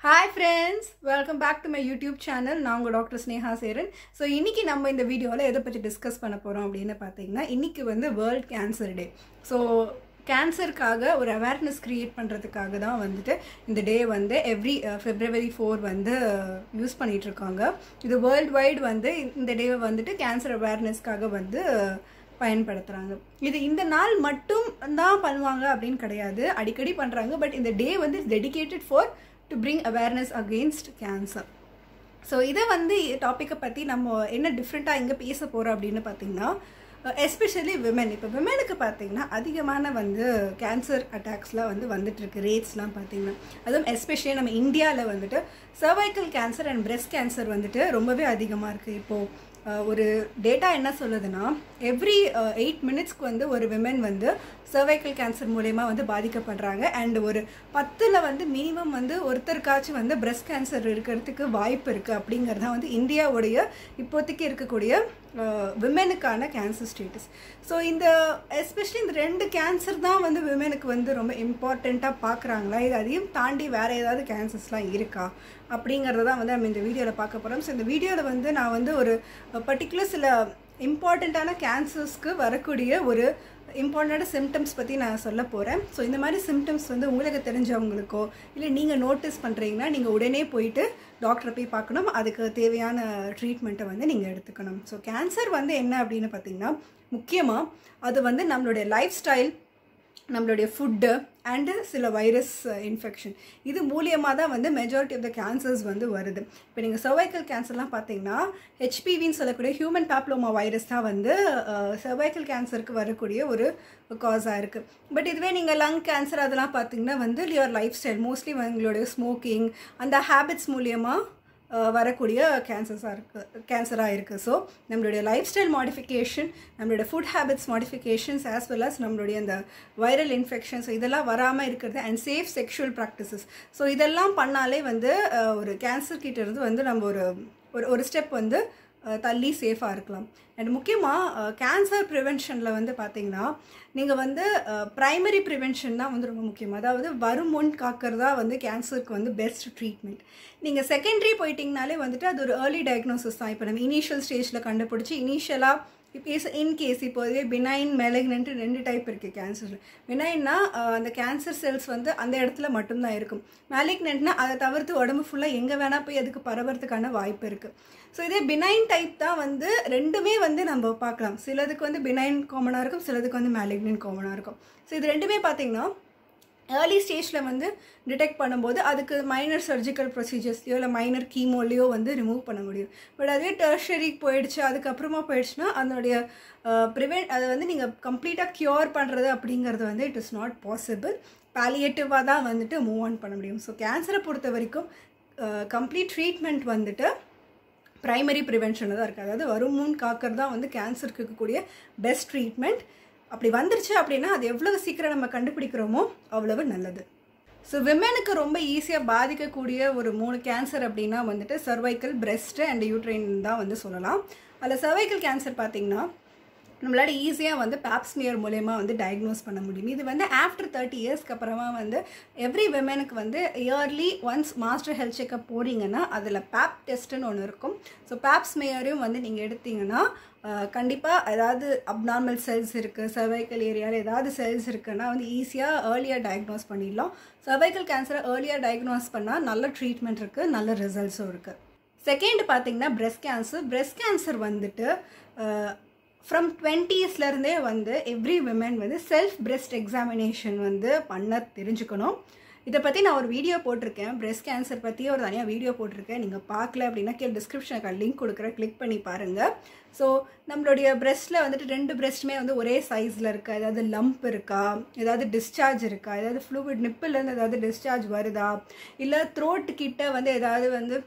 hi friends welcome back to my YouTube channel நான் உங்கள் doctor Sneha Cheran so இன்றைக்கி நம்ம இந்த வீடியோவில் எதை பற்றி டிஸ்கஸ் பண்ண போகிறோம் அப்படின்னு பார்த்தீங்கன்னா இன்றைக்கி வந்து வேர்ல்ட் கேன்சர் டே ஸோ கேன்சருக்காக ஒரு அவேர்னஸ் க்ரியேட் பண்ணுறதுக்காக தான் வந்துட்டு இந்த டே வந்து எவ்ரி ஃபெப்ரவரி ஃபோர் வந்து யூஸ் பண்ணிகிட்ருக்காங்க இது வேர்ல்டு வைடு வந்து இந்த டேவை வந்துட்டு கேன்சர் அவேர்னஸ்க்காக வந்து பயன்படுத்துகிறாங்க இது இந்த நாள் மட்டும் தான் பண்ணுவாங்க அப்படின்னு கிடையாது அடிக்கடி பண்ணுறாங்க பட் இந்த டே வந்து dedicated for to bring awareness against cancer so இதை வந்து டாப்பிக்கை பற்றி நம்ம என்ன டிஃப்ரெண்ட்டாக எங்கே பேச போகிறோம் அப்படின்னு பார்த்தீங்கன்னா எஸ்பெஷலி விமன் இப்போ விமனுக்கு பார்த்தீங்கன்னா அதிகமான வந்து கேன்சர் அட்டாக்ஸ்லாம் வந்து வந்துட்டுருக்கு ரேட்ஸ்லாம் பார்த்தீங்கன்னா அதுவும் எஸ்பெஷலி நம்ம இந்தியாவில் வந்துட்டு cervical cancer and breast cancer வந்துட்டு ரொம்பவே அதிகமாக இருக்குது இப்போது ஒரு டேட்டா என்ன சொல்லுதுன்னா எவ்ரி எயிட் மினிட்ஸ்க்கு வந்து ஒரு விமன் வந்து சர்வைக்கல் கேன்சர் மூலயமா வந்து பாதிக்கப்படுறாங்க அண்ட் ஒரு பத்தில் வந்து மினிமம் வந்து ஒருத்தருக்காச்சும் வந்து பிரெஸ்ட் கேன்சர் இருக்கிறதுக்கு வாய்ப்பு இருக்குது அப்படிங்கிறது வந்து இந்தியாவுடைய இப்போதைக்கு இருக்கக்கூடிய விமெனுக்கான கேன்சர் ஸ்டேட்டஸ் ஸோ இந்த எஸ்பெஷலி இந்த ரெண்டு கேன்சர் தான் வந்து விமெனுக்கு வந்து ரொம்ப இம்பார்ட்டண்ட்டாக பார்க்குறாங்களா இது அதையும் தாண்டி வேறு ஏதாவது கேன்சர்ஸ்லாம் இருக்கா அப்படிங்கிறத தான் வந்து நம்ம இந்த வீடியோவில் பார்க்க போகிறோம் ஸோ இந்த வீடியோவில் வந்து நான் வந்து ஒரு பர்டிகுலர் சில இம்பார்ட்டண்ட்டான கேன்சர்ஸ்க்கு வரக்கூடிய ஒரு இம்பார்ட்டண்ட்டான சிம்டம்ஸ் பற்றி நான் சொல்ல போகிறேன் ஸோ இந்த மாதிரி சிம்டம்ஸ் வந்து உங்களுக்கு தெரிஞ்சவங்களுக்கோ இல்லை நீங்கள் நோட்டீஸ் பண்ணுறீங்கன்னா நீங்கள் உடனே போயிட்டு டாக்டரை போய் பார்க்கணும் அதுக்கு தேவையான ட்ரீட்மெண்ட்டை வந்து நீங்கள் எடுத்துக்கணும் ஸோ கேன்சர் வந்து என்ன அப்படின்னு பார்த்தீங்கன்னா முக்கியமாக அது வந்து நம்மளுடைய லைஃப் ஸ்டைல் நம்மளுடைய ஃபுட்டு அண்டு சில வைரஸ் இன்ஃபெக்ஷன் இது மூலியமாக தான் வந்து மெஜாரிட்டி ஆஃப் த கேன்சர்ஸ் வந்து வருது இப்போ நீங்கள் சர்வைக்கல் கேன்சர்லாம் பார்த்தீங்கன்னா ஹெச்பிவின்னு சொல்லக்கூடிய ஹியூமன் பேப்ளோமா வைரஸ் தான் வந்து சர்வைக்கல் கேன்சருக்கு வரக்கூடிய ஒரு காஸாக இருக்குது பட் இதுவே நீங்கள் லங் கேன்சர் அதெல்லாம் பார்த்தீங்கன்னா வந்து யுவர் லைஃப் ஸ்டைல் மோஸ்ட்லி உங்களுடைய ஸ்மோக்கிங் அந்த ஹேபிட்ஸ் மூலியமாக வரக்கூடிய கேன்சர்ஸாக இருக்குது கேன்சராக இருக்குது ஸோ நம்மளுடைய லைஃப் ஸ்டைல் மாடிஃபிகேஷன் நம்மளுடைய food habits modifications as well as நம்மளுடைய அந்த வைரல் இன்ஃபெக்ஷன்ஸ் இதெல்லாம் வராமல் இருக்கிறது and safe sexual practices so இதெல்லாம் பண்ணாலே வந்து ஒரு கேன்சர் கிட்ட இருந்து வந்து நம்ம ஒரு ஒரு ஒரு ஸ்டெப் வந்து தள்ளி சேஃபாக இருக்கலாம் அண்ட் முக்கியமாக கேன்சர் ப்ரிவென்ஷனில் வந்து பார்த்திங்கன்னா நீங்கள் வந்து ப்ரைமரி ப்ரிவென்ஷன் தான் வந்து ரொம்ப முக்கியம் அதாவது வரும் முன் காக்கிறதா வந்து கேன்சருக்கு வந்து பெஸ்ட் ட்ரீட்மெண்ட் நீங்கள் செகண்டரி போயிட்டிங்கனாலே வந்துட்டு அது ஒரு ஏர்லி டயக்னோசிஸ் தான் இப்போ நம்ம இனிஷியல் ஸ்டேஜில் கண்டுபிடிச்சி இனிஷியலாக இப்போ இன்கேஸ் இப்போதே பினைன் மெலக்னன்ட்டு ரெண்டு டைப் இருக்குது கேன்சர் பினைன்னா அந்த கேன்சர் செல்ஸ் வந்து அந்த இடத்துல மட்டும்தான் இருக்கும் மேலிக்னன்ட்னா அதை தவிர்த்து உடம்பு ஃபுல்லாக எங்கே வேணால் போய் அதுக்கு பரவறதுக்கான வாய்ப்பு இருக்குது ஸோ இதே பினைன் டைப் தான் வந்து ரெண்டுமே வந்து நம்ம பார்க்கலாம் சிலதுக்கு வந்து பினைன் காமனாக இருக்கும் சிலதுக்கு வந்து மேலிக்னன்ட் காமனாக இருக்கும் ஸோ இது ரெண்டுமே பார்த்திங்கன்னா ஏர்லி ஸ்டேஜில் வந்து டிடெக்ட் பண்ணும்போது அதுக்கு மைனர் சர்ஜிக்கல் ப்ரொசீஜர்ஸ்லையோ இல்லை மைனர் கீமோலையோ வந்து ரிமூவ் பண்ண முடியும் பட் அதுவே டெர்ஷரிக்கு போயிடுச்சு அதுக்கப்புறமா போயிடுச்சுன்னா அதனுடைய ப்ரிவென்ட் அதை வந்து நீங்கள் கம்ப்ளீட்டாக க்யூர் பண்ணுறது அப்படிங்கிறது வந்து இட் இஸ் நாட் பாசிபிள் பேலியேட்டிவாக தான் வந்துட்டு மூவ் ஆன் பண்ண முடியும் ஸோ கேன்சரை பொறுத்த வரைக்கும் கம்ப்ளீட் ட்ரீட்மெண்ட் வந்துட்டு ப்ரைமரி ப்ரிவென்ஷனில் தான் இருக்குது அதாவது வரும் முன் காக்கிறது தான் வந்து கேன்சருக்கு இருக்கக்கூடிய பெஸ்ட் ட்ரீட்மெண்ட் அப்படி வந்துருச்சு அப்படின்னா அது எவ்வளவு சீக்கிரம் நம்ம கண்டுபிடிக்கிறோமோ அவ்வளவு நல்லது ஸோ விமெனுக்கு ரொம்ப ஈஸியாக பாதிக்கக்கூடிய ஒரு மூணு கேன்சர் அப்படின்னா வந்துட்டு சர்வைக்கல் பிரெஸ்ட்டு அண்ட் யூட்ரைன் தான் வந்து சொல்லலாம் அதில் சர்வைக்கல் கேன்சர் பார்த்திங்கன்னா நம்மளால ஈஸியாக வந்து பேப்ஸ்மியர் மூலயமா வந்து டயக்னோஸ் பண்ண முடியும் இது வந்து ஆஃப்டர் தேர்ட்டி இயர்ஸ்க்கு அப்புறமா வந்து எவ்ரி விமனுக்கு வந்து early once master health checkup போகிறீங்கன்னா அதில் பேப் டெஸ்ட்டுன்னு ஒன்று இருக்கும் ஸோ பேப்ஸ்மியரையும் வந்து நீங்கள் எடுத்தீங்கன்னா கண்டிப்பாக ஏதாவது அப்நார்மல் செல்ஸ் இருக்குது சர்வைக்கல் ஏரியாவில் ஏதாவது செல்ஸ் இருக்குன்னா வந்து ஈஸியாக ஏர்லியாக டயக்னோஸ் பண்ணிடலாம் சர்வைக்கல் கேன்சரை ஏர்லியாக டயக்னோஸ் பண்ணால் நல்ல ட்ரீட்மெண்ட் இருக்குது நல்ல ரிசல்ட்ஸும் இருக்குது செகண்ட் பார்த்தீங்கன்னா பிரெஸ்ட் கேன்சர் பிரெஸ்ட் கேன்சர் வந்துட்டு ஃப்ரம் டுவெண்ட்டீஸ்லேருந்தே வந்து எவ்ரி விமன் வந்து செல்ஃப் பிரெஸ்ட் எக்ஸாமினேஷன் வந்து பண்ண தெரிஞ்சுக்கணும் இதை பற்றி நான் ஒரு வீடியோ போட்டிருக்கேன் பிரெஸ்ட் கேன்சர் பற்றி ஒரு தனியாக வீடியோ போட்டிருக்கேன் நீங்கள் பார்க்கல அப்படின்னா கீழே டிஸ்கிரிப்ஷனுக்கு லிங்க் கொடுக்குறேன் கிளிக் பண்ணி பாருங்கள் ஸோ நம்மளுடைய பிரெஸ்ட்டில் வந்துட்டு ரெண்டு பிரெஸ்ட்டுமே வந்து ஒரே சைஸில் இருக்கா ஏதாவது லம்ப் இருக்கா ஏதாவது டிஸ்சார்ஜ் இருக்கா ஏதாவது ஃப்ளூவிட் நிப்பிலேருந்து ஏதாவது டிஸ்சார்ஜ் வருதா இல்லை த்ரோட் கிட்ட வந்து ஏதாவது வந்து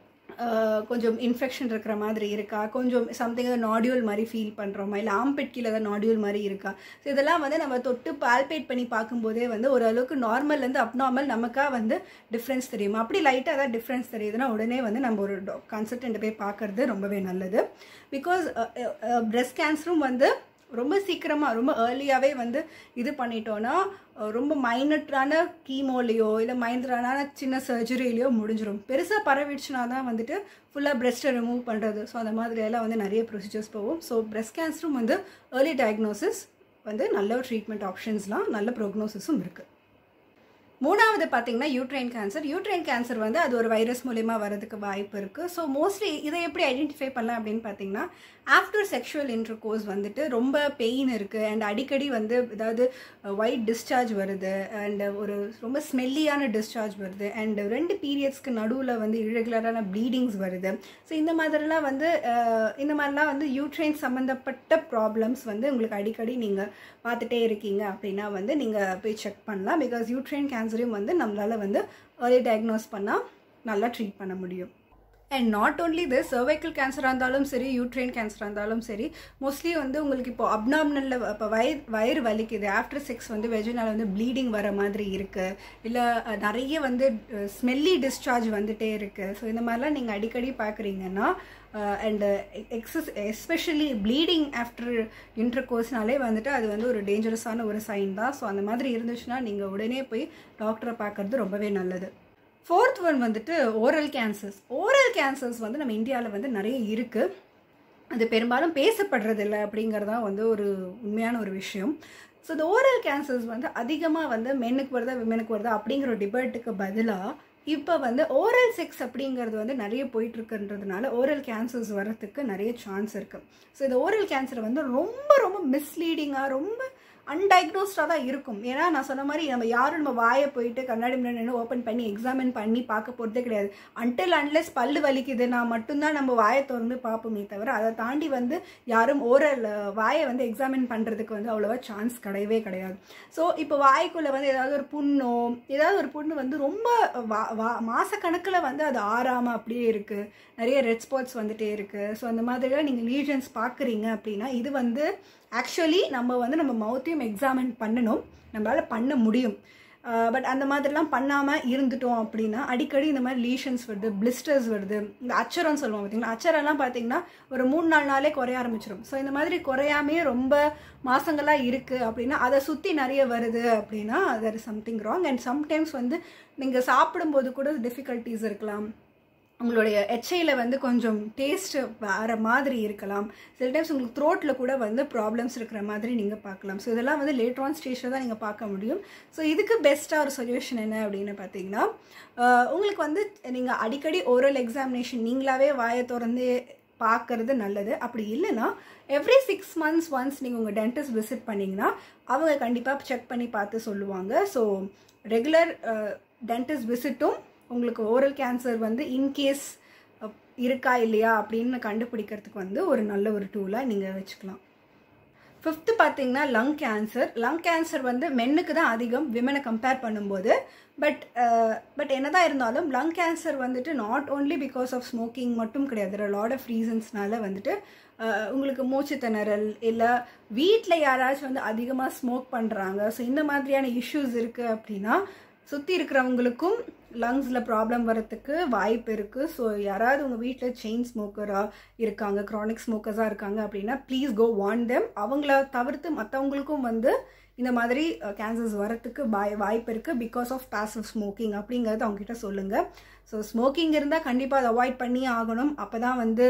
கொஞ்சம் இன்ஃபெக்ஷன் இருக்கிற மாதிரி இருக்கா கொஞ்சம் சம்திங் நாடியூல் மாதிரி ஃபீல் பண்ணுறோமா இல்லை ஆம்பிட் கீழே ஏதாவது நாடியூல் மாதிரி இருக்கா ஸோ இதெல்லாம் வந்து நம்ம தொட்டு பால்பேட் பண்ணி பார்க்கும்போதே வந்து ஓரளவுக்கு நார்மல்லேருந்து அப்நார்மல் நமக்காக வந்து டிஃப்ரென்ஸ் தெரியும் அப்படி லைட்டாக ஏதாவது டிஃப்ரென்ஸ் தெரியுதுன்னா உடனே வந்து நம்ம ஒரு கன்சல்டன்ட் போய் பார்க்குறது ரொம்பவே நல்லது பிகாஸ் பிரெஸ்ட் கேன்சரும் வந்து ரொம்ப சீக்கிரமாக ரொம்ப ஏர்லியாகவே வந்து இது பண்ணிட்டோன்னா அஹ், ரொம்ப மைனட்டான கீமோலையோ இல்லை மைனரான சின்ன சர்ஜரியிலையோ முடிஞ்சிடும் பெருசாக பரவிடுச்சுனா தான் வந்துட்டு ஃபுல்லாக பிரெஸ்ட்டை ரிமூவ் பண்ணுறது ஸோ அந்த மாதிரி எல்லாம் வந்து நிறைய ப்ரொசீஜர்ஸ் போகும் ஸோ பிரெஸ்ட் கேன்சரும் வந்து ஏர்லி டயக்னோசிஸ் வந்து நல்ல ட்ரீட்மெண்ட் ஆப்ஷன்ஸ்லாம் நல்ல ப்ரோக்னோசிஸும் இருக்குது மூணாவது பார்த்தீங்கன்னா யூட்ரைன் கேன்சர் யூட்ரைன் கேன்சர் வந்து அது ஒரு வைரஸ் மூலயமா வரதுக்கு வாய்ப்பு இருக்குது ஸோ மோஸ்ட்லி இதை எப்படி ஐடென்டிஃபை பண்ணலாம் அப்படின்னு பார்த்தீங்கன்னா ஆஃப்டர் செக்ஷுவல் இன்டர்கோர்ஸ் வந்துட்டு ரொம்ப பெயின் இருக்குது அண்ட் அடிக்கடி வந்து ஏதாவது ஒயிட் டிஸ்சார்ஜ் வருது அண்ட் ஒரு ரொம்ப ஸ்மெல்லியான டிஸ்சார்ஜ் வருது அண்ட் ரெண்டு பீரியட்ஸ்க்கு நடுவில் வந்து இரெகுலரான ப்ளீடிங்ஸ் வருது ஸோ இந்த மாதிரிலாம் வந்து அஹ், இந்த மாதிரிலாம் வந்து யூட்ரைன் சம்மந்தப்பட்ட ப்ராப்ளம்ஸ் வந்து உங்களுக்கு அடிக்கடி நீங்கள் பார்த்துட்டே இருக்கீங்க அப்படின்னா வந்து நீங்கள் போய் செக் பண்ணலாம் பிகாஸ் யூட்ரைன் கேன்சரையும் வந்து நம்மளால் வந்து ஏர்லி டயக்னோஸ் பண்ணால் நல்லா ட்ரீட் பண்ண முடியும் and not only this cervical கேன்சராக இருந்தாலும் சரி யூட்ரைன் கேன்சராக இருந்தாலும் சரி மோஸ்ட்லி வந்து உங்களுக்கு இப்போ அப்னாமினலில் இப்போ வயிறு வயிறு வலிக்குது ஆஃப்டர் செக்ஸ் வந்து வெஜினால் வந்து ப்ளீடிங் வர மாதிரி இருக்குது இல்லை நிறைய வந்து ஸ்மெல்லி டிஸ்சார்ஜ் வந்துட்டே இருக்குது ஸோ இந்த மாதிரிலாம் நீங்கள் அடிக்கடி பார்க்குறீங்கன்னா and excess especially bleeding after இன்டர் கோர்ஸ்னாலே வந்துட்டு அது வந்து ஒரு டேஞ்சரஸான ஒரு சைன் தான் ஸோ அந்த மாதிரி இருந்துச்சுன்னா நீங்கள் உடனே போய் டாக்டரை பார்க்கறது ரொம்பவே நல்லது ஃபோர்த் ஒன் வந்துட்டு ஓரல் கேன்சர்ஸ் ஓரல் கேன்சர்ஸ் வந்து நம்ம இந்தியாவில் வந்து நிறைய இருக்குது அது பெரும்பாலும் பேசப்படுறதில்ல அப்படிங்கிறதா வந்து ஒரு உண்மையான ஒரு விஷயம் ஸோ இந்த ஓரல் கேன்சர்ஸ் வந்து அதிகமாக வந்து மென்னுக்கு வருதா விமெனுக்கு வருதா அப்படிங்கிற ஒரு டிபேட்டுக்கு பதிலாக இப்போ வந்து ஓரல் செக்ஸ் அப்படிங்கிறது வந்து நிறைய போயிட்டு இருக்குன்றதுனால ஓரல் கேன்சர்ஸ் வரத்துக்கு நிறைய சான்ஸ் இருக்குது ஸோ இந்த ஓரல் கேன்சர் வந்து ரொம்ப ரொம்ப மிஸ்லீடிங்காக ரொம்ப அன்டயக்னோஸ்டாக தான் இருக்கும் ஏன்னா நான் சொன்ன மாதிரி நம்ம யாரும் நம்ம வாயை போயிட்டு கண்ணாடி முன்னாடி நின்று ஓப்பன் பண்ணி எக்ஸாமின் பண்ணி பார்க்க போகிறதே கிடையாது அன்டில் அன்லெஸ் பல்லு வலிக்குது நான் மட்டும்தான் நம்ம வாயை திறந்து பார்ப்போமே தவிர அதை தாண்டி வந்து யாரும் ஓரல் வாயை வந்து எக்ஸாமின் பண்ணுறதுக்கு வந்து அவ்வளோவா சான்ஸ் கிடையவே கிடையாது ஸோ இப்போ வாய்க்குள்ளே வந்து ஏதாவது ஒரு புண்ணோ ஏதாவது ஒரு புண்ணு வந்து ரொம்ப வா வா மாதக்கணக்கில் வந்து அது ஆறாமல் அப்படியே இருக்குது நிறைய ரெட் ஸ்பாட்ஸ் வந்துட்டே இருக்குது ஸோ அந்த மாதிரிலாம் நீங்கள் லீஜன்ஸ் பார்க்குறீங்க அப்படின்னா இது வந்து ஆக்சுவலி நம்ம வந்து நம்ம மவுத்தையும் எக்ஸாமின் பண்ணணும் நம்மளால் பண்ண முடியும் பட் அந்த மாதிரிலாம் பண்ணாமல் இருந்துட்டோம் அப்படின்னா அடிக்கடி இந்த மாதிரி லீஷன்ஸ் வருது பிளிஸ்டர்ஸ் வருது இந்த அச்சரம் சொல்லுவோம் பார்த்தீங்களா அச்சரம்லாம் பார்த்தீங்கன்னா ஒரு மூணு நாலு நாளே குறைய ஆரம்பிச்சிடும் ஸோ இந்த மாதிரி குறையாமே ரொம்ப மாசங்களாக இருக்குது அப்படின்னா அதை சுற்றி நிறைய வருது அப்படின்னா there is something wrong and sometimes வந்து நீங்கள் சாப்பிடும்போது கூட டிஃபிகல்ட்டிஸ் இருக்கலாம் உங்களுடைய எச்சையில் வந்து கொஞ்சம் டேஸ்ட் வேறு மாதிரி இருக்கலாம் சில டைம்ஸ் உங்களுக்கு த்ரோட்டில் கூட வந்து ப்ராப்ளம்ஸ் இருக்கிற மாதிரி நீங்கள் பார்க்கலாம் ஸோ இதெல்லாம் வந்து லேட்டர் ஆன் ஸ்டேஜில் தான் நீங்கள் பார்க்க முடியும் ஸோ இதுக்கு பெஸ்ட்டாக ஒரு சொல்யூஷன் என்ன அப்படின்னு பார்த்தீங்கன்னா ஆஹ் உங்களுக்கு வந்து நீங்கள் அடிக்கடி ஓரல் எக்ஸாமினேஷன் நீங்களாவே வாயை திறந்து பார்க்கறது நல்லது அப்படி இல்லைன்னா எவ்ரி சிக்ஸ் மந்த்ஸ் ஒன்ஸ் நீங்கள் உங்கள் டென்டிஸ்ட் விசிட் பண்ணிங்கன்னா அவங்க கண்டிப்பாக செக் பண்ணி பார்த்து சொல்லுவாங்க ஸோ ரெகுலர் டென்டிஸ்ட் விசிட்டும் உங்களுக்கு ஓரல் கேன்சர் வந்து இன்கேஸ் இருக்கா இல்லையா அப்படின்னு கண்டுபிடிக்கிறதுக்கு வந்து ஒரு நல்ல ஒரு டூலாக நீங்கள் வச்சுக்கலாம் ஃபிஃப்த்து பார்த்தீங்கன்னா லங் கேன்சர் லங் கேன்சர் வந்து மென்னுக்கு தான் அதிகம் விமனை கம்பேர் பண்ணும்போது பட் பட் என்னதான் இருந்தாலும் லங் கேன்சர் வந்துட்டு not only because of smoking மட்டும் கிடையாது லாட் ஆஃப் ரீசன்ஸ்னால வந்துட்டு அஹ், உங்களுக்கு மூச்சு திணறல் இல்லை வீட்டில் யாராச்சும் வந்து அதிகமாக ஸ்மோக் பண்ணுறாங்க ஸோ இந்த மாதிரியான இஷ்யூஸ் இருக்குது அப்படின்னா சுற்றி இருக்கிறவங்களுக்கும் லங்ஸில் ப்ராப்ளம் வரத்துக்கு வாய்ப்பு இருக்குது ஸோ யாராவது உங்கள் வீட்டில் செயின் ஸ்மோக்கராக இருக்காங்க க்ரானிக் ஸ்மோக்கர்ஸாக இருக்காங்க அப்படின்னா ப்ளீஸ் கோ வான் தெம் அவங்கள தவிர்த்து மற்றவங்களுக்கும் வந்து இந்த மாதிரி கேன்சர்ஸ் வரத்துக்கு வாய் வாய்ப்பு இருக்குது பிகாஸ் ஆஃப் பாசிவ் ஸ்மோக்கிங் அப்படிங்கிறத அவங்ககிட்ட சொல்லுங்கள் ஸோ ஸ்மோக்கிங் இருந்தால் கண்டிப்பாக அதை அவாய்ட் பண்ணியே ஆகணும் அப்போ தான் வந்து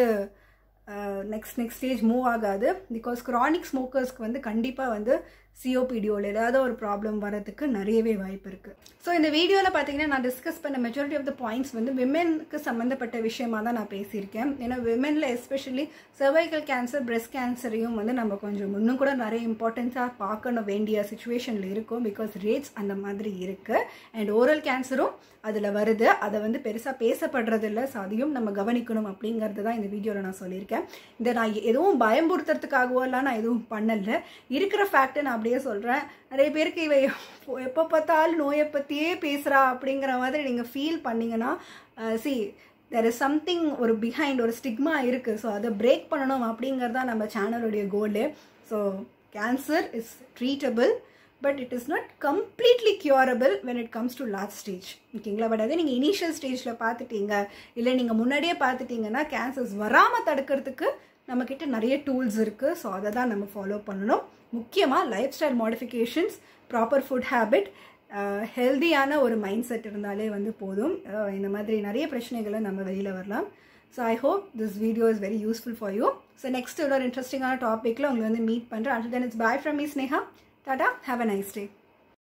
நெக்ஸ்ட் நெக்ஸ்ட் ஸ்டேஜ் மூவ் ஆகாது பிகாஸ் க்ரானிக் ஸ்மோக்கர்ஸ்க்கு வந்து கண்டிப்பாக வந்து சிஓபிடியோவில் ஏதாவது ஒரு ப்ராப்ளம் வரதுக்கு நிறையவே வாய்ப்பு இருக்குது ஸோ இந்த வீடியோவில் பார்த்தீங்கன்னா நான் டிஸ்கஸ் பண்ண மெஜாரிட்டி ஆஃப் த பாயிண்ட்ஸ் வந்து விமென்க்கு சம்மந்தப்பட்ட விஷயமா தான் நான் பேசியிருக்கேன் ஏன்னா விமெனில் எஸ்பெஷலி cervical கேன்சர் பிரெஸ்ட் கேன்சரையும் வந்து நம்ம கொஞ்சம் இன்னும் கூட நிறைய இம்பார்ட்டன்ஸாக பார்க்கணும் வேண்டிய சுச்சுவேஷனில் இருக்கும் பிகாஸ் ரேட்ஸ் அந்த மாதிரி இருக்குது அண்ட் ஓரல் கேன்சரும் அதில் வருது அதை வந்து பெருசாக பேசப்படுறதில்ல ஸோ அதையும் நம்ம கவனிக்கணும் அப்படிங்கிறது தான் இந்த வீடியோவில் நான் சொல்லியிருக்கேன் இதை நான் எதுவும் பயம்புறுத்துறதுக்காகவோ எல்லாம் நான் எதுவும் பண்ணல இருக்கிற ஃபேக்ட்டை நான் அப்படியே சொல்கிறேன் நிறைய பேருக்கு இவ எப்போ- எப்போ பார்த்தாலும் நோயை பற்றியே பேசுகிறா அப்படிங்கிற மாதிரி நீங்கள் ஃபீல் பண்ணீங்கன்னா சி தெர் இஸ் சம்திங் ஒரு பிஹைண்ட் ஒரு ஸ்டிக்மா இருக்குது ஸோ அதை பிரேக் பண்ணணும் அப்படிங்கிறது தான் நம்ம சேனலுடைய goal so cancer is treatable but it is not completely curable when it comes to last stage ஓகேங்களா பட் அதே நீங்கள் இனிஷியல் ஸ்டேஜில் பார்த்துட்டீங்க இல்லை நீங்கள் முன்னாடியே பார்த்துட்டீங்கன்னா கேன்சர்ஸ் வராமல் தடுக்கிறதுக்கு நம்மக்கிட்ட நிறைய டூல்ஸ் இருக்குது ஸோ அதை தான் நம்ம ஃபாலோ பண்ணணும் முக்கியமாக life style modifications proper food habit ஹெல்தியான ஒரு மைண்ட் செட் இருந்தாலே வந்து போதும் அஹ் இந்த மாதிரி நிறைய பிரச்சனைகளை நம்ம வெளியில் வரலாம் so I hope this video is very useful for you so next ஒரு இன்ட்ரெஸ்டிங்கான டாப்பிக்கில் உங்களை வந்து மீட் பண்ணுறேன் and then it's bye from me Sneha tata have a nice day